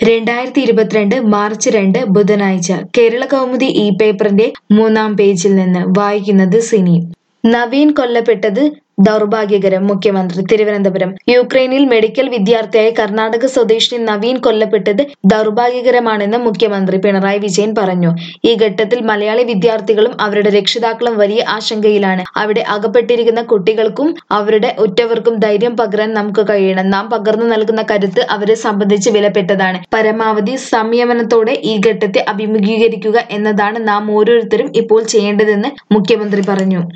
രണ്ടായിരത്തി ഇരുപത്തിരണ്ട് മാർച്ച് രണ്ട് ബുധനാഴ്ച കേരള കൗമുദി ഈ പേപ്പറിന്റെ മൂന്നാം പേജിൽ നിന്ന് വായിക്കുന്നത് സിനി നവീൻ കൊല്ലപ്പെട്ടത് ദൗർഭാഗ്യകരം മുഖ്യമന്ത്രി തിരുവനന്തപുരം യുക്രൈനിൽ മെഡിക്കൽ വിദ്യാർത്ഥിയായ കർണാടക സ്വദേശിനി നവീൻ കൊല്ലപ്പെട്ടത് ദൗർഭാഗ്യകരമാണെന്ന് മുഖ്യമന്ത്രി പിണറായി വിജയൻ പറഞ്ഞു ഈ ഘട്ടത്തിൽ മലയാളി വിദ്യാർത്ഥികളും അവരുടെ രക്ഷിതാക്കളും വലിയ ആശങ്കയിലാണ് അവിടെ അകപ്പെട്ടിരിക്കുന്ന കുട്ടികൾക്കും അവരുടെ ഉറ്റവർക്കും ധൈര്യം പകരാൻ നമുക്ക് കഴിയണം നാം പകർന്നു നൽകുന്ന കരുത്ത് അവരെ സംബന്ധിച്ച് വിലപ്പെട്ടതാണ് പരമാവധി സംയമനത്തോടെ ഈ ഘട്ടത്തെ അഭിമുഖീകരിക്കുക എന്നതാണ് നാം ഓരോരുത്തരും ഇപ്പോൾ ചെയ്യേണ്ടതെന്ന് മുഖ്യമന്ത്രി പറഞ്ഞു